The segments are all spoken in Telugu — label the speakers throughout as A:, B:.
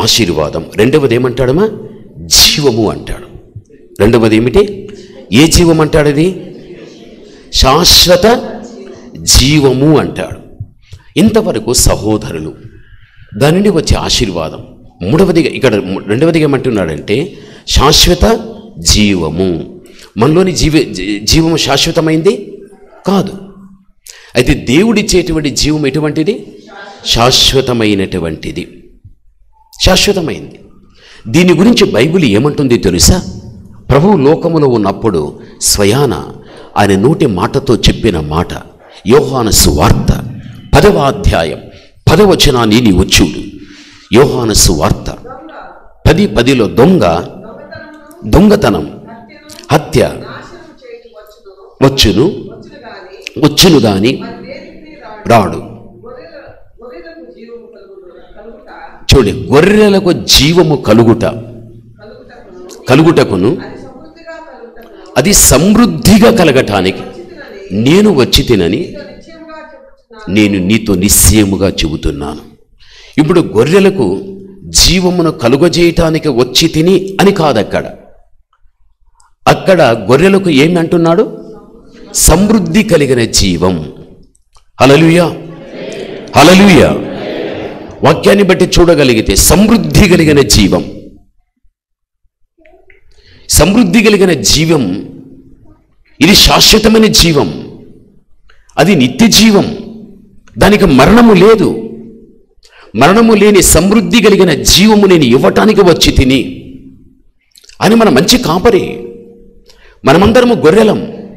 A: ఆశీర్వాదం రెండవది ఏమంటాడమ్మా జీవము అంటాడు రెండవది ఏమిటి ఏ జీవం అంటాడు అది శాశ్వత జీవము అంటాడు ఇంతవరకు సహోదరులు దాని నుండి వచ్చే ఆశీర్వాదం మూడవదిగా ఇక్కడ రెండవదిగా ఏమంటున్నాడంటే శాశ్వత జీవము మనలోని జీవ జీ- జీవము శాశ్వతమైంది కాదు అయితే దేవుడిచ్చేటువంటి జీవం ఎటువంటిది శాశ్వతమైనటువంటిది శాశ్వతమైంది దీని గురించి బైబిల్ ఏమంటుంది తెలుసా ప్రభువు లోకములో ఉన్నప్పుడు స్వయాన ఆయన నోటి మాటతో చెప్పిన మాట యోహాను సువార్త పదవ అధ్యాయం పదవచనాన్ని నీవు చూడు యోహాను సువార్త పది పదిలో దొంగ దొంగతనం హత్య వచ్చును వచ్చును గాని రాడు చూడండి గొర్రెలకు జీవము కలుగుట కలుగుటకును అది సమృద్ధిగా కలగటానికి నేను వచ్చి తినని నేను నీతో నిశ్చయముగా చెబుతున్నాను ఇప్పుడు గొర్రెలకు జీవమును కలుగజేయటానికి వచ్చి తిని అని కాదు అక్కడ అక్కడ గొర్రెలకు ఏమి అంటున్నాడు సమృద్ధి కలిగిన జీవం హలలుయా హలలుయా వాక్యాన్ని బట్టి చూడగలిగితే సమృద్ధి కలిగిన జీవం సమృద్ధి కలిగిన జీవం ఇది శాశ్వతమైన జీవం అది నిత్య జీవం దానికి మరణము లేదు మరణము లేని సమృద్ధి కలిగిన జీవము నేను ఇవ్వటానికి వచ్చి తిని అని మన మంచి కాపరి మనమందరము గొర్రెలం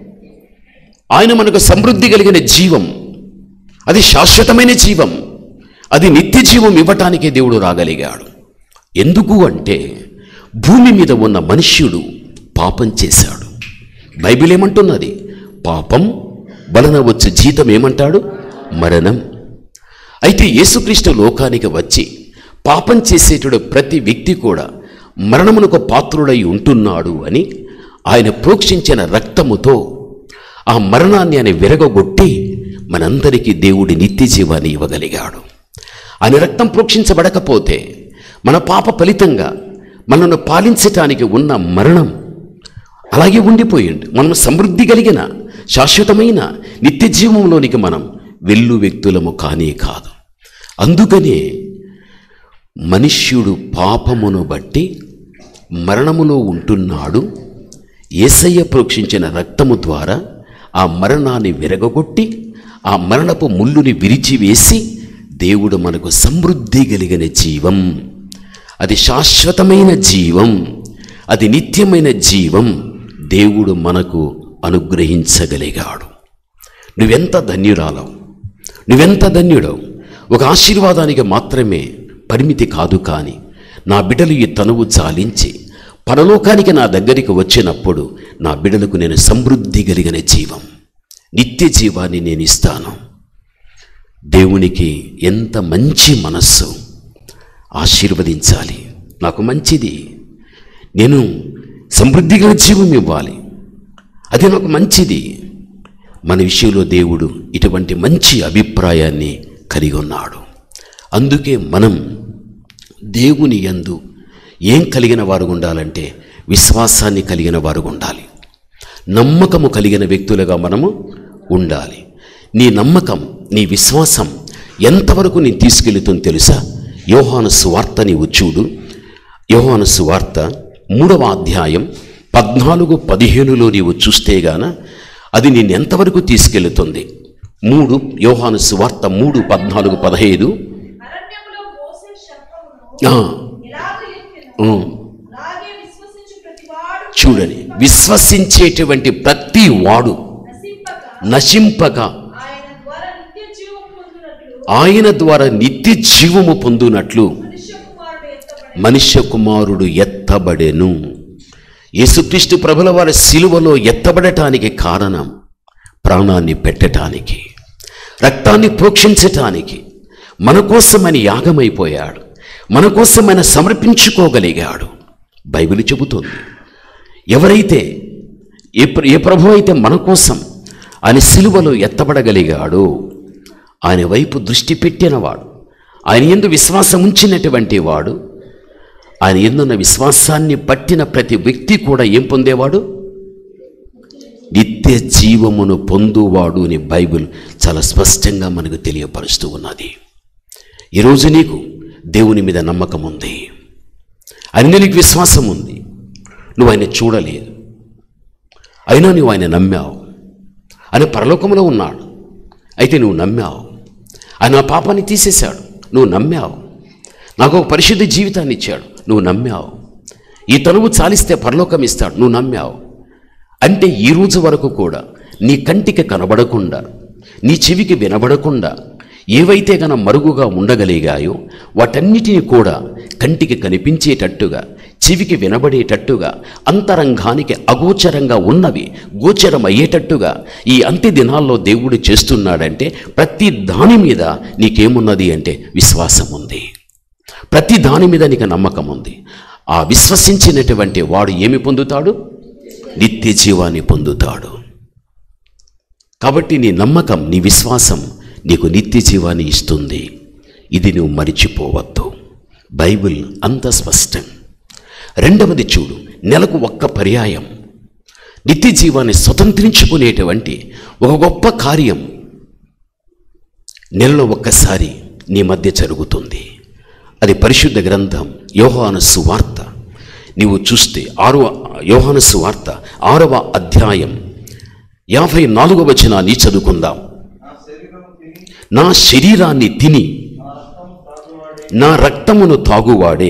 A: ఆయన మనకు సమృద్ధి కలిగిన జీవం అది శాశ్వతమైన జీవం అది నిత్య జీవం ఇవ్వటానికే దేవుడు రాగలిగాడు ఎందుకు అంటే భూమి మీద ఉన్న మనుష్యుడు పాపం చేశాడు బైబిల్ ఏమంటున్నది పాపం వలన వచ్చే జీతం ఏమంటాడు మరణం అయితే యేసుక్రీస్తు లోకానికి వచ్చి పాపం చేసేటుడు ప్రతి వ్యక్తి కూడా మరణమునకు పాత్రుడై ఉంటున్నాడు అని ఆయన ప్రోక్షించిన రక్తముతో ఆ మరణాన్ని ఆయన విరగొట్టి మనందరికీ దేవుడి నిత్య జీవాన్ని ఇవ్వగలిగాడు ఆయన రక్తం ప్రోక్షించబడకపోతే మన పాప ఫలితంగా మనను పాలించటానికి ఉన్న మరణం అలాగే ఉండిపోయింది మనం సమృద్ధి కలిగిన శాశ్వతమైన నిత్య జీవంలోనికి మనం వెళ్ళు వ్యక్తులము కానే కాదు అందుకనే మనుష్యుడు పాపమును బట్టి మరణములో ఉంటున్నాడు ఏసయ్య ప్రోక్షించిన రక్తము ద్వారా ఆ మరణాన్ని విరగగొట్టి ఆ మరణపు ముళ్ళుని విరిచివేసి దేవుడు మనకు సమృద్ధి కలిగిన జీవం అది శాశ్వతమైన జీవం అది నిత్యమైన జీవం దేవుడు మనకు అనుగ్రహించగలిగాడు నువ్వెంత ధన్యురాలవు నువ్వెంత ధన్యుడవు ఒక ఆశీర్వాదానికి మాత్రమే పరిమితి కాదు కానీ నా బిడ్డలు ఈ తనువు చాలించి పరలోకానికి నా దగ్గరికి వచ్చినప్పుడు నా బిడ్డలకు నేను సమృద్ధి కలిగిన జీవం నిత్య జీవాన్ని నేను ఇస్తాను దేవునికి ఎంత మంచి మనస్సు ఆశీర్వదించాలి నాకు మంచిది నేను సమృద్ధిగా జీవం ఇవ్వాలి అది నాకు మంచిది మన విషయంలో దేవుడు ఇటువంటి మంచి అభిప్రాయాన్ని కలిగి ఉన్నాడు అందుకే మనం దేవుని యందు ఏం కలిగిన వారు ఉండాలంటే విశ్వాసాన్ని కలిగిన వారు ఉండాలి నమ్మకము కలిగిన వ్యక్తులుగా మనము ఉండాలి నీ నమ్మకం నీ విశ్వాసం ఎంతవరకు నేను తీసుకెళ్తుందో తెలుసా యోహాను సువార్త నీవు చూడు యోహాను సువార్త మూడవ అధ్యాయం పద్నాలుగు పదిహేనులో నీవు చూస్తే గాన అది నేను ఎంతవరకు తీసుకెళ్తుంది మూడు యోహాను సువార్త మూడు పద్నాలుగు పదహైదు
B: అరణ్యములో మోసే శబ్దమును
A: ఆ,
B: ఇలాగ చెప్పెను.
A: ఉమ్,
B: అలాగే విశ్వసించు ప్రతివాడు
A: చూడని విశ్వసించేటువంటి ప్రతి వాడు
B: నశింపక
A: నశింపక
B: ఆయన ద్వారా నిత్య జీవం పొందినట్లు
A: ఆయన ద్వారా నిత్య జీవము పొందునట్లు
B: మనుష్య కుమారుడు ఎత్తబడి
A: మనుష్య కుమారుడు ఎత్తబడెను యేసుక్రీస్తు ప్రభుల వారి శిలువలో ఎత్తబడటానికి కారణం ప్రాణాన్ని పెట్టటానికి రక్తాన్ని ప్రోక్షించటానికి మన కోసమని యాగమైపోయాడు మన కోసమైన సమర్పించుకోగలిగాడు బైబిల్ చెబుతుంది ఎవరైతే ఏ ప్ర- ఏ ప్రభు అయితే మన కోసం ఆయన సిలువలో ఎత్తబడగలిగాడో ఆయన వైపు దృష్టి పెట్టినవాడు ఆయన ఎందు విశ్వాసం ఉంచినటువంటి వాడు ఆయన ఎందున్న విశ్వాసాన్ని పట్టిన ప్రతి వ్యక్తి కూడా ఏం పొందేవాడు నిత్య జీవమును పొందువాడు అని బైబిల్ చాలా స్పష్టంగా మనకు తెలియపరుస్తూ ఉన్నది ఈరోజు నీకు దేవుని మీద నమ్మకం ఉంది ఆయన నీకు విశ్వాసం ఉంది నువ్వు ఆయన చూడలేదు అయినా నువ్వు ఆయన నమ్మావు ఆయన పరలోకంలో ఉన్నాడు అయితే నువ్వు నమ్మావు ఆయన ఆ పాపాన్ని తీసేశాడు నువ్వు నమ్మావు నాకు ఒక పరిశుద్ధ జీవితాన్ని ఇచ్చాడు నువ్వు నమ్మావు ఈ తనువు చాలిస్తే పరలోకం ఇస్తాడు నువ్వు నమ్మావు అంటే ఈ రోజు వరకు కూడా నీ కంటికి కనబడకుండా నీ చెవికి వినబడకుండా ఏవైతే గన మరుగుగా ఉండగలిగాయో వాటన్నిటిని కూడా కంటికి కనిపించేటట్టుగా చెవికి వినబడేటట్టుగా అంతరంగానికి అగోచరంగా ఉన్నవి గోచరం అయ్యేటట్టుగా ఈ అంత్య దినాల్లో దేవుడు చేస్తున్నాడంటే ప్రతి దాని మీద నీకేమున్నది అంటే విశ్వాసం ఉంది ప్రతి దాని మీద నీకు నమ్మకం ఉంది ఆ విశ్వసించినటువంటి వాడు ఏమి పొందుతాడు నిత్య జీవాన్ని పొందుతాడు కాబట్టి నీ నమ్మకం నీ విశ్వాసం నీకు నిత్య జీవాన్ని ఇస్తుంది ఇది నువ్వు మరిచిపోవద్దు బైబిల్ అంత స్పష్టం రెండవది చూడు నెలకు ఒక్క పర్యాయం నిత్య జీవాన్ని స్వతంత్రించుకునేటువంటి ఒక గొప్ప కార్యం నెలలో ఒక్కసారి నీ మధ్య జరుగుతుంది అది పరిశుద్ధ గ్రంథం యోహాను సువార్త నీవు చూస్తే ఆరవ యోహాను సువార్త ఆరవ అధ్యాయం యాభై నాలుగవ వచనాన్ని చదువుకుందాం నా శరీరాన్ని తిని నా రక్తమును తాగువాడే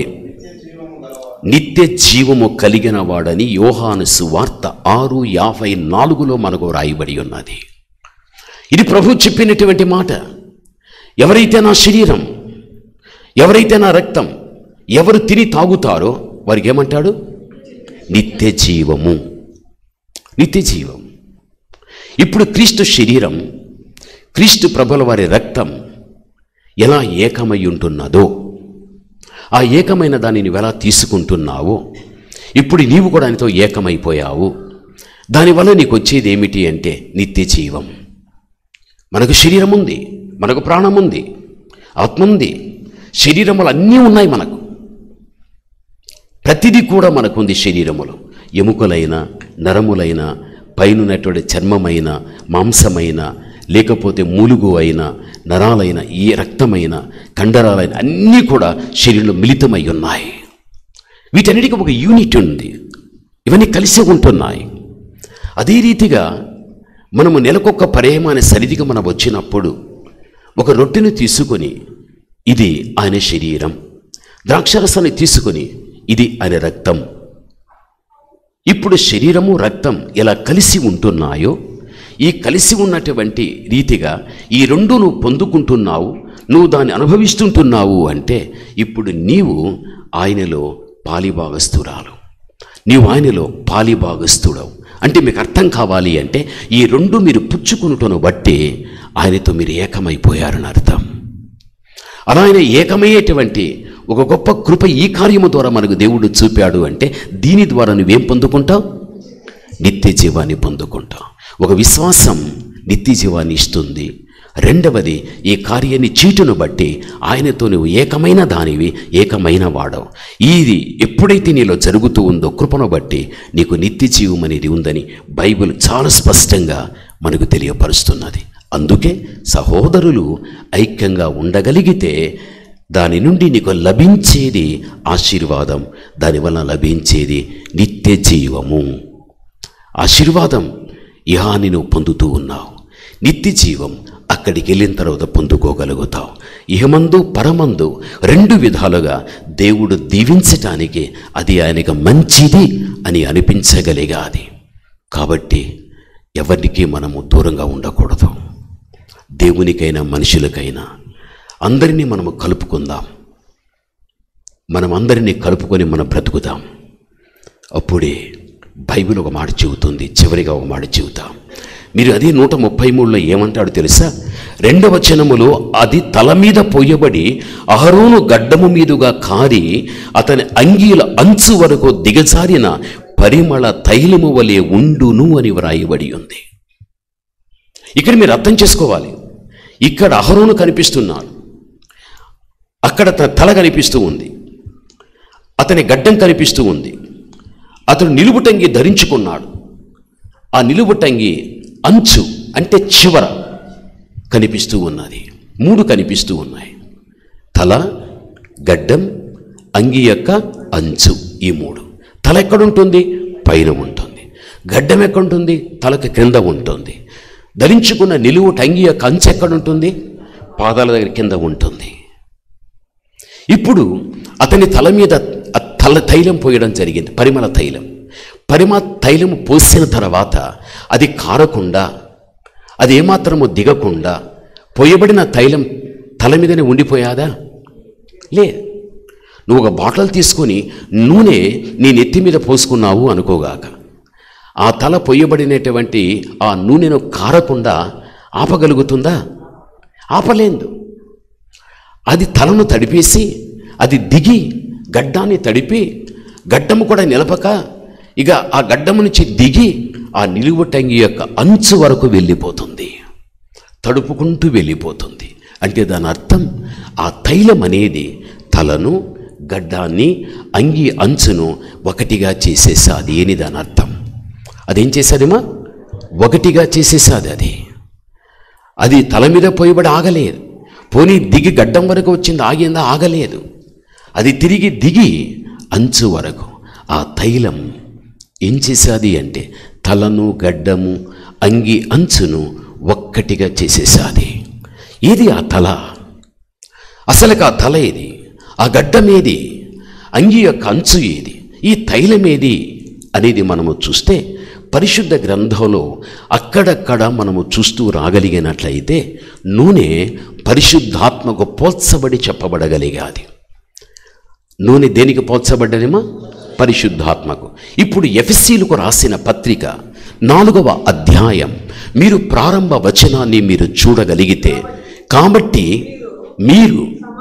A: నిత్య జీవము కలిగిన వాడని యోహాను సువార్త ఆరు యాభై నాలుగులో మనకు రాయబడి ఉన్నది ఇది ప్రభు చెప్పినటువంటి మాట ఎవరైతే నా శరీరం ఎవరైతే నా రక్తం ఎవరు తిని తాగుతారో వారికి ఏమంటాడు నిత్య జీవము నిత్య జీవం ఇప్పుడు క్రీస్తు శరీరం క్రీస్తు ప్రభుల వారి రక్తం ఎలా ఏకమై ఉంటున్నదో ఆ ఏకమైన దానిని నువ్వు ఎలా తీసుకుంటున్నావో ఇప్పుడు నీవు కూడా ఆయనతో ఏకమైపోయావు దానివల్ల నీకు వచ్చేది ఏమిటి అంటే నిత్య జీవం మనకు శరీరం ఉంది మనకు ప్రాణం ఉంది ఆత్మ ఉంది శరీరములు అన్నీ ఉన్నాయి మనకు ప్రతిదీ కూడా మనకుంది శరీరములు ఎముకలైన నరములైన పైనున్నటువంటి చర్మమైన మాంసమైన లేకపోతే మూలుగు అయిన నరాలైన ఈ రక్తమైన కండరాలైన అన్నీ కూడా శరీరంలో మిళితమై ఉన్నాయి వీటన్నిటికీ ఒక యూనిట్ ఉంది ఇవన్నీ కలిసి ఉంటున్నాయి అదే రీతిగా మనము నెలకొక్క పర్యాయమాన సరిదిగా మనం వచ్చినప్పుడు ఒక రొట్టెను తీసుకొని ఇది ఆయన శరీరం ద్రాక్షరసాన్ని తీసుకొని ఇది ఆయన రక్తం ఇప్పుడు శరీరము రక్తం ఎలా కలిసి ఉంటున్నాయో ఈ కలిసి ఉన్నటువంటి రీతిగా ఈ రెండు నువ్వు పొందుకుంటున్నావు నువ్వు దాన్ని అనుభవిస్తుంటున్నావు అంటే ఇప్పుడు నీవు ఆయనలో పాలిభాగస్తురాలు నీవు ఆయనలో పాలిభాగస్తుడవు అంటే మీకు అర్థం కావాలి అంటే ఈ రెండు మీరు పుచ్చుకునుటను బట్టి ఆయనతో మీరు ఏకమైపోయారని అర్థం అలా ఆయన ఏకమయ్యేటువంటి ఒక గొప్ప కృప ఈ కార్యము ద్వారా మనకు దేవుడు చూపాడు అంటే దీని ద్వారా నువ్వేం పొందుకుంటావు నిత్య జీవాన్ని పొందుకుంటావు ఒక విశ్వాసం నిత్య జీవాన్ని ఇస్తుంది రెండవది ఈ కార్యాన్ని చీటును బట్టి ఆయనతో నువ్వు ఏకమైన దానివి ఏకమైన వాడవు ఇది ఎప్పుడైతే నీలో జరుగుతూ ఉందో కృపను బట్టి నీకు నిత్య జీవం అనేది ఉందని బైబిల్ చాలా స్పష్టంగా మనకు తెలియపరుస్తున్నది అందుకే సహోదరులు ఐక్యంగా ఉండగలిగితే దాని నుండి నీకు లభించేది ఆశీర్వాదం దానివల్ల లభించేది నిత్య జీవము ఆశీర్వాదం ఇహాని నువ్వు పొందుతూ ఉన్నావు నిత్య జీవం అక్కడికి వెళ్ళిన తర్వాత పొందుకోగలుగుతావు ఇహమందు పరమందు రెండు విధాలుగా దేవుడు దీవించటానికి అది ఆయనకు మంచిది అని అనిపించగలిగాది కాబట్టి ఎవరికి మనము దూరంగా ఉండకూడదు దేవునికైనా మనుషులకైనా అందరినీ మనము కలుపుకుందాం మనం అందరినీ కలుపుకొని మనం బ్రతుకుదాం అప్పుడే బైబిల్ ఒక మాట చెబుతుంది చివరిగా ఒక మాట చెబుతాం మీరు అదే నూట ముప్పై మూడులో ఏమంటాడు తెలుసా రెండవ వచనములో అది తల మీద పోయబడి అహరోను గడ్డము మీదుగా కారి అతని అంగీల అంచు వరకు దిగజారిన పరిమళ తైలము వలె ఉండును అని వ్రాయబడి ఉంది ఇక్కడ మీరు అర్థం చేసుకోవాలి ఇక్కడ అహరోను కనిపిస్తున్నాడు అక్కడ తన తల కనిపిస్తూ ఉంది ఆ అతని గడ్డం కనిపిస్తూ ఉంది అతడు నిలువుటంగి ధరించుకున్నాడు ఆ నిలువుటంగి అంచు అంటే చివర కనిపిస్తూ ఉన్నది మూడు కనిపిస్తూ ఉన్నాయి తల గడ్డం అంగి యొక్క అంచు ఈ మూడు తల ఎక్కడుంటుంది పైన ఉంటుంది గడ్డం ఎక్కడుంటుంది తలకు క్రింద ఉంటుంది ధరించుకున్న నిలువు టంగి యొక్క అంచు ఎక్కడుంటుంది పాదాల దగ్గర కింద ఉంటుంది ఇప్పుడు అతని తల మీద ఆ తల తైలం పోయడం జరిగింది పరిమళ తైలం పరిమళ తైలం పోసిన తర్వాత అది కారకుండా అది ఏమాత్రము దిగకుండా పోయబడిన తైలం తల మీదనే ఉండిపోయాదా లే నువ్వు ఒక బాటిల్ తీసుకొని నూనె నీ నెత్తి మీద పోసుకున్నావు అనుకోగాక ఆ తల పొయ్యబడినటువంటి ఆ నూనెను కారకుండా ఆపగలుగుతుందా ఆపలేదు అది తలను తడిపేసి అది దిగి గడ్డాన్ని తడిపి గడ్డము కూడా నిలపక ఇక ఆ గడ్డము నుంచి దిగి ఆ నిలువు టంగి యొక్క అంచు వరకు వెళ్ళిపోతుంది తడుపుకుంటూ వెళ్ళిపోతుంది అంటే దాని అర్థం ఆ తైలం అనేది తలను గడ్డాన్ని అంగి అంచును ఒకటిగా చేసేసాది అని దాని అర్థం అదేం చేసేదిమా ఒకటిగా చేసేసాది అది అది తల మీద పోయబడి ఆగలేదు పోనీ దిగి గడ్డం వరకు వచ్చింది ఆగిందా ఆగలేదు అది తిరిగి దిగి అంచు వరకు ఆ తైలం ఏం చేసేది అంటే తలను గడ్డము అంగి అంచును ఒక్కటిగా చేసేసాది ఏది ఆ తల అసలుకి ఆ తల ఏది ఆ గడ్డం ఏది అంగి యొక్క అంచు ఏది ఈ తైలం ఏది అనేది మనము చూస్తే పరిశుద్ధ గ్రంథంలో అక్కడక్కడ మనము చూస్తూ రాగలిగినట్లయితే నూనె పరిశుద్ధాత్మకు పోల్చబడి చెప్పబడగలిగాది నూనె దేనికి పోల్చబడ్డదేమా పరిశుద్ధాత్మకు ఇప్పుడు ఎఫ్ఎస్సీలకు రాసిన పత్రిక నాలుగవ అధ్యాయం మీరు ప్రారంభ వచనాన్ని మీరు చూడగలిగితే కాబట్టి మీరు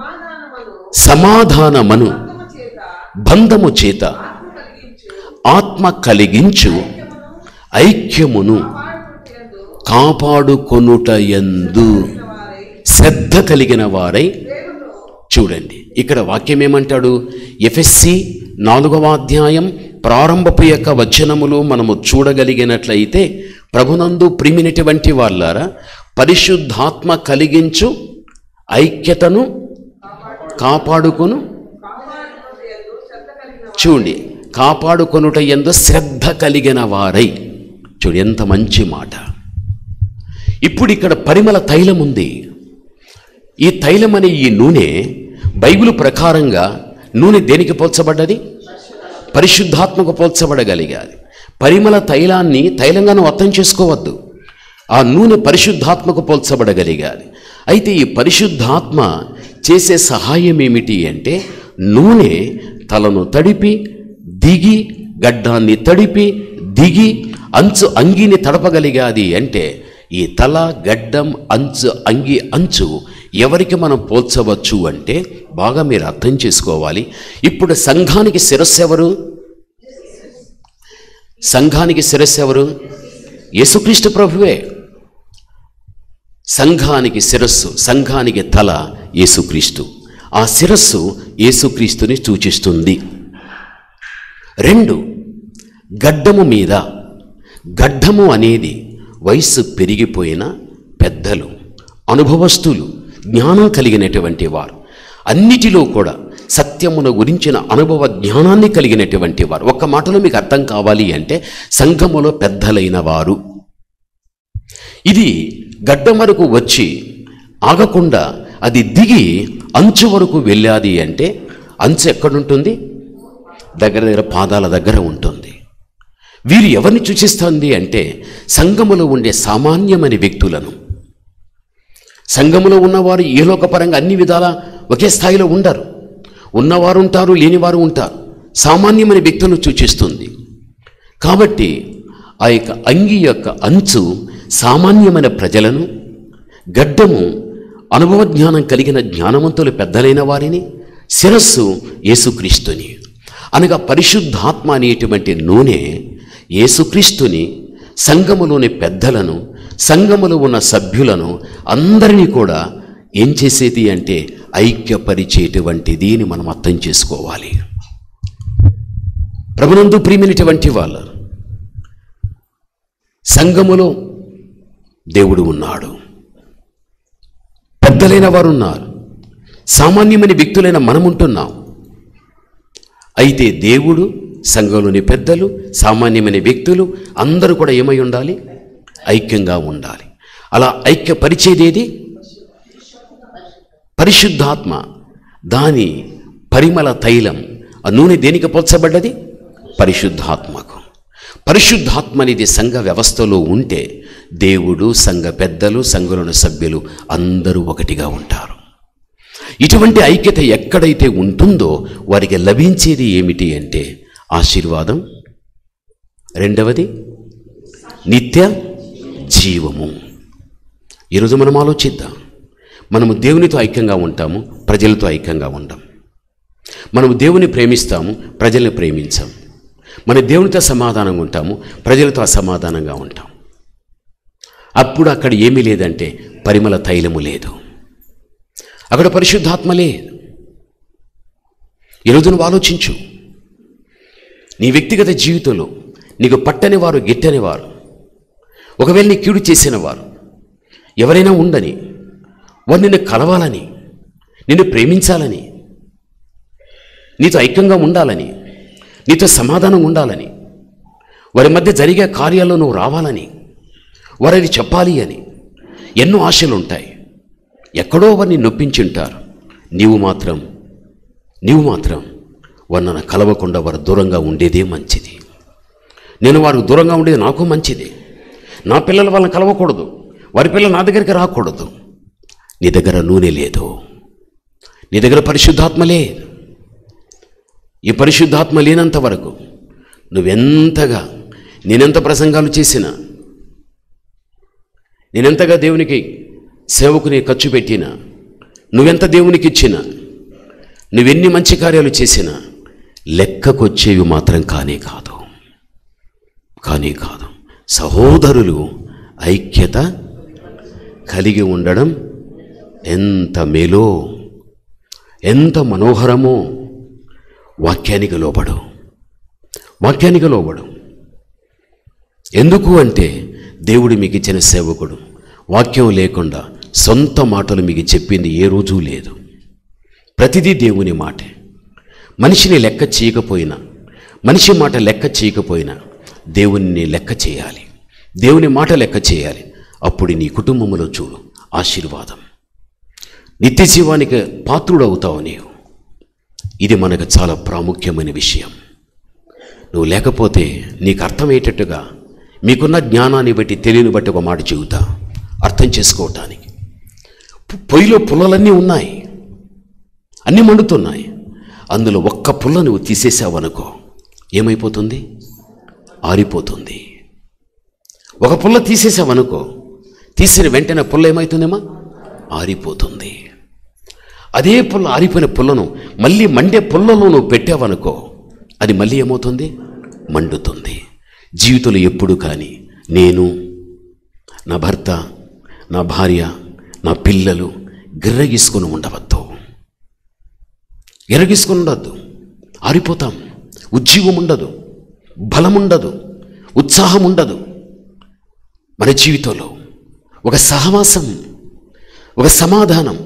B: సమాధానమును
A: సమాధానమను
B: ఆత్మ చేత
A: బంధము చేత
B: ఆత్మ కలిగించు
A: ఆత్మ కలిగించు ఐక్యమును
B: పాడుకుంటూ
A: కాపాడుకొనుట యందు
B: వారై
A: శ్రద్ధ కలిగిన వారై
B: దేవుడు
A: చూడండి ఇక్కడ వాక్యం ఏమంటాడు ఎఫ్ఎస్సి నాలుగవ అధ్యాయం ప్రారంభపు యొక్క వచనములు మనము చూడగలిగినట్లయితే ప్రభునందు ప్రిమినటువంటి వాళ్ళారా పరిశుద్ధాత్మ కలిగించు ఐక్యతను కాపాడుకొను చూడండి కాపాడుకొనుట ఎందు శ్రద్ధ కలిగిన వారై చూడు ఎంత మంచి మాట ఇప్పుడు ఇక్కడ పరిమళ తైలం ఉంది ఈ తైలం అనే ఈ నూనె బైబిల్ ప్రకారంగా నూనె దేనికి పోల్చబడ్డది పరిశుద్ధాత్మకు పోల్చబడగలిగాది పరిమళ తైలాన్ని తైలంగాను అర్థం చేసుకోవద్దు ఆ నూనె పరిశుద్ధాత్మకు పోల్చబడగలిగాది అయితే ఈ పరిశుద్ధాత్మ చేసే సహాయం ఏమిటి అంటే నూనె తలను తడిపి దిగి గడ్డాన్ని తడిపి దిగి అంచు అంగిని తడపగలిగాది అంటే ఈ తల గడ్డం అంచు అంగి అంచు ఎవరికి మనం పోల్చవచ్చు అంటే బాగా మీరు అర్థం చేసుకోవాలి ఇప్పుడు సంఘానికి శిరస్సు ఎవరు సంఘానికి శిరస్సు ఎవరు యేసుక్రీస్తు ప్రభువే సంఘానికి శిరస్సు సంఘానికి తల యేసుక్రీస్తు ఆ శిరస్సు యేసుక్రీస్తుని సూచిస్తుంది రెండు గడ్డము మీద గడ్డము అనేది వయస్సు పెరిగిపోయిన పెద్దలు అనుభవస్తులు జ్ఞానం కలిగినటువంటి వారు అన్నిటిలో కూడా సత్యమును గురించిన అనుభవ జ్ఞానాన్ని కలిగినటువంటి వారు ఒక్క మాటలో మీకు అర్థం కావాలి అంటే సంఘములో పెద్దలైన వారు ఇది గడ్డం వరకు వచ్చి ఆగకుండా అది దిగి అంచు వరకు వెళ్ళాది అంటే అంచు ఎక్కడుంటుంది దగ్గర దగ్గర పాదాల దగ్గర ఉంటుంది వీరు ఎవరిని సూచిస్తుంది అంటే సంఘములో ఉండే సామాన్యమైన వ్యక్తులను సంఘములో ఉన్నవారు ఏ లోకపరంగా అన్ని విధాల ఒకే స్థాయిలో ఉండరు ఉన్నవారు ఉంటారు లేనివారు ఉంటారు సామాన్యమైన వ్యక్తులను సూచిస్తుంది కాబట్టి ఆ యొక్క అంగి యొక్క అంచు సామాన్యమైన ప్రజలను గడ్డము అనుభవ జ్ఞానం కలిగిన జ్ఞానవంతులు పెద్దలైన వారిని శిరస్సు యేసుక్రీస్తుని అనగా పరిశుద్ధాత్మ అనేటువంటి నూనె యేసుక్రీస్తుని సంఘములోని పెద్దలను సంఘములో ఉన్న సభ్యులను అందరినీ కూడా ఏం చేసేది అంటే ఐక్యపరిచేటువంటిది అని మనం అర్థం చేసుకోవాలి ప్రభునందు ప్రియమైనటువంటి వాళ్ళ సంఘములో దేవుడు ఉన్నాడు పెద్దలైన వారు ఉన్నారు సామాన్యమైన వ్యక్తులైన మనముంటున్నాం అయితే దేవుడు సంఘంలోని పెద్దలు సామాన్యమైన వ్యక్తులు అందరూ కూడా ఏమై ఉండాలి ఐక్యంగా ఉండాలి అలా ఐక్యపరిచేదేది పరిశుద్ధాత్మ దాని పరిమళ తైలం ఆ నూనె దేనికి పోల్చబడ్డది పరిశుద్ధాత్మకు పరిశుద్ధాత్మ అనేది సంఘ వ్యవస్థలో ఉంటే దేవుడు సంఘ పెద్దలు సంఘంలోని సభ్యులు అందరూ ఒకటిగా ఉంటారు ఇటువంటి ఐక్యత ఎక్కడైతే ఉంటుందో వారికి లభించేది ఏమిటి అంటే ఆశీర్వాదం రెండవది నిత్య జీవము ఈరోజు మనం ఆలోచిద్దాం మనము దేవునితో ఐక్యంగా ఉంటాము ప్రజలతో ఐక్యంగా ఉంటాం మనము దేవుని ప్రేమిస్తాము ప్రజల్ని ప్రేమించాం మన దేవునితో సమాధానంగా ఉంటాము ప్రజలతో అసమాధానంగా ఉంటాం అప్పుడు అక్కడ ఏమీ లేదంటే పరిమళ తైలము లేదు అక్కడ పరిశుద్ధాత్మ లేదు ఈరోజు నువ్వు ఆలోచించు నీ వ్యక్తిగత జీవితంలో నీకు పట్టని వారు గిట్టని వారు ఒకవేళ నీ కీడు చేసిన వారు ఎవరైనా ఉండని వారు నిన్ను కలవాలని నిన్ను ప్రేమించాలని నీతో ఐక్యంగా ఉండాలని నీతో సమాధానం ఉండాలని వారి మధ్య జరిగే కార్యాల్లో నువ్వు రావాలని వారది చెప్పాలి అని ఎన్నో ఆశలు ఉంటాయి ఎక్కడో వారిని నొప్పించుంటారు నీవు మాత్రం నీవు మాత్రం వారు నన్ను కలవకుండా వారు దూరంగా ఉండేదే మంచిది నేను వారు దూరంగా ఉండేది నాకు మంచిది నా పిల్లలు వాళ్ళని కలవకూడదు వారి పిల్లలు నా దగ్గరికి రాకూడదు నీ దగ్గర నూనె లేదు నీ దగ్గర పరిశుద్ధాత్మ లేదు ఈ పరిశుద్ధాత్మ లేనంత వరకు నువ్వెంతగా నేనెంత ప్రసంగాలు చేసినా నేనెంతగా దేవునికి సేవకు నీ ఖర్చు పెట్టినా నువ్వెంత దేవునికి ఇచ్చినా నువ్వెన్ని మంచి కార్యాలు చేసినా లెక్కకొచ్చేవి మాత్రం కానే కాదు కానీ కాదు సహోదరులు ఐక్యత కలిగి ఉండడం ఎంత మేలో ఎంత మనోహరమో వాక్యానికి లోబడు వాక్యానికి లోబడు ఎందుకు అంటే దేవుడు మీకు ఇచ్చిన సేవకుడు వాక్యం లేకుండా సొంత మాటలు మీకు చెప్పింది ఏ రోజూ లేదు ప్రతిదీ దేవుని మాటే మనిషిని లెక్క చేయకపోయినా మనిషి మాట లెక్క చేయకపోయినా దేవుని లెక్క చేయాలి దేవుని మాట లెక్క చేయాలి అప్పుడు నీ కుటుంబంలో చూడు ఆశీర్వాదం నిత్య జీవానికి పాత్రుడవుతావు నీవు ఇది మనకు చాలా ప్రాముఖ్యమైన విషయం నువ్వు లేకపోతే నీకు అర్థమయ్యేటట్టుగా మీకున్న జ్ఞానాన్ని బట్టి తెలియని బట్టి ఒక మాట చెబుతా అర్థం చేసుకోవటానికి పొ- పొయ్యిలో పుల్లలన్నీ ఉన్నాయి అన్నీ మండుతున్నాయి అందులో ఒక్క పుల్ల నువ్వు తీసేసావనుకో ఏమైపోతుంది ఆరిపోతుంది ఒక పుల్ల తీసేసావనుకో తీసిన వెంటనే పుల్ల ఏమవుతుందేమా ఆరిపోతుంది అదే పుల్ల ఆరిపోయిన పుల్లను మళ్ళీ మండే పుల్లలో నువ్వు పెట్టావనుకో అది మళ్ళీ ఏమవుతుంది మండుతుంది జీవితంలో ఎప్పుడు కానీ నేను నా భర్త నా భార్య నా పిల్లలు గిర్రగీసుకొని ఉండవద్దు ఎరగీసుకొని ఉండద్దు ఆరిపోతాం ఉజ్జీవం ఉండదు బలం ఉండదు ఉత్సాహం ఉండదు మన జీవితంలో ఒక సహవాసం ఒక సమాధానం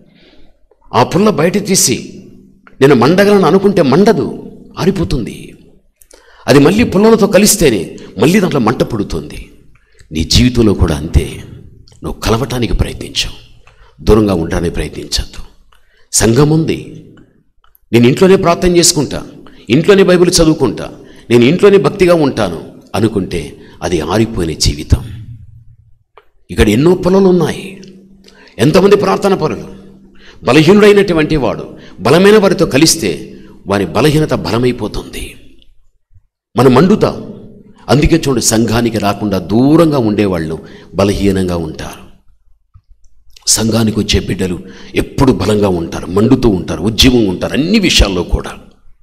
A: ఆ పుల్ల బయట తీసి నేను మండగలను అనుకుంటే మండదు ఆరిపోతుంది అది మళ్ళీ పుల్లలతో కలిస్తేనే మళ్ళీ దాంట్లో మంట పుడుతుంది నీ జీవితంలో కూడా అంతే నువ్వు కలవటానికి ప్రయత్నించావు దూరంగా ఉండడానికి ప్రయత్నించద్దు సంఘం ఉంది నేను ఇంట్లోనే ప్రార్థన చేసుకుంటా ఇంట్లోనే బైబిల్ చదువుకుంటా నేను ఇంట్లోనే భక్తిగా ఉంటాను అనుకుంటే అది ఆరిపోయిన జీవితం ఇక్కడ ఎన్నో పొలలు ఉన్నాయి ఎంతమంది ప్రార్థన పరులు బలహీనుడైనటువంటి వాడు బలమైన వారితో కలిస్తే వారి బలహీనత బలమైపోతుంది మనం మండుతాం అందుకే చూడు సంఘానికి రాకుండా దూరంగా ఉండేవాళ్ళు బలహీనంగా ఉంటారు సంఘానికి వచ్చే బిడ్డలు ఎప్పుడు బలంగా ఉంటారు మండుతూ ఉంటారు ఉద్యమం ఉంటారు అన్ని విషయాల్లో కూడా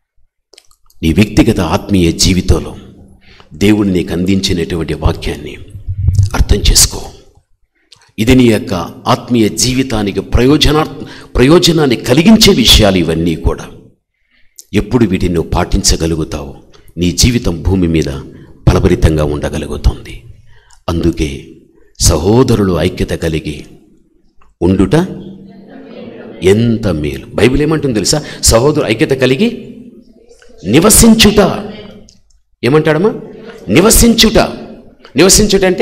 A: నీ వ్యక్తిగత ఆత్మీయ జీవితంలో దేవుడు నీకు అందించినటువంటి వాక్యాన్ని అర్థం చేసుకో ఇది నీ యొక్క ఆత్మీయ జీవితానికి ప్రయోజనా ప్రయోజనాన్ని కలిగించే విషయాలు ఇవన్నీ కూడా ఎప్పుడు వీటిని నువ్వు పాటించగలుగుతావో నీ జీవితం భూమి మీద ఫలభరితంగా ఉండగలుగుతుంది అందుకే సహోదరులు ఐక్యత కలిగి ఉండుట ఎంత మేలు బైబిల్ ఏమంటుంది తెలుసా సహోదరు ఐక్యత కలిగి నివసించుట ఏమంటాడమ్మా నివసించుట నివసించుట అంటే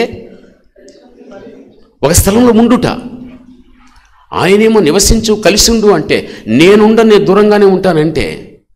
A: ఒక స్థలంలో ఉండుట ఆయనేమో నివసించు కలిసి ఉండు అంటే నేనుండ నేను దూరంగానే ఉంటానంటే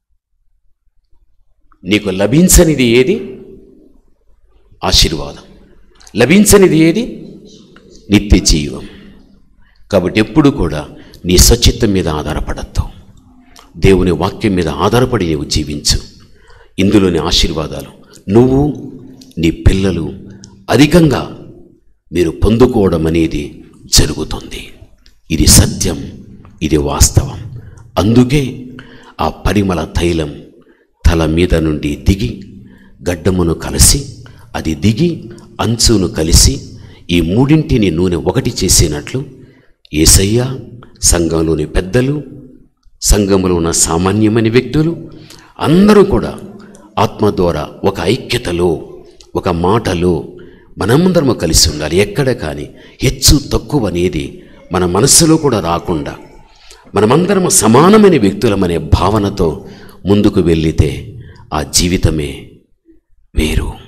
A: నీకు లభించనిది ఏది ఆశీర్వాదం లభించనిది ఏది నిత్య జీవం కాబట్టి ఎప్పుడు కూడా నీ సచిత్తం మీద ఆధారపడద్దు దేవుని వాక్యం మీద ఆధారపడి నీవు జీవించు ఇందులోని ఆశీర్వాదాలు నువ్వు నీ పిల్లలు అధికంగా మీరు పొందుకోవడం అనేది జరుగుతుంది ఇది సత్యం ఇది వాస్తవం అందుకే ఆ పరిమళ తైలం తల మీద నుండి దిగి గడ్డమును కలిసి అది దిగి అంచును కలిసి ఈ మూడింటిని నూనె ఒకటి చేసినట్లు ఏసయ్య సంఘంలోని పెద్దలు సంఘంలో ఉన్న సామాన్యమైన వ్యక్తులు అందరూ కూడా ఆత్మ ద్వారా ఒక ఐక్యతలో ఒక మాటలో మనమందరము కలిసి ఉండాలి ఎక్కడ కానీ హెచ్చు తక్కువ అనేది మన మనస్సులో కూడా రాకుండా మనమందరము సమానమైన వ్యక్తులమనే భావనతో ముందుకు వెళ్ళితే ఆ జీవితమే వేరు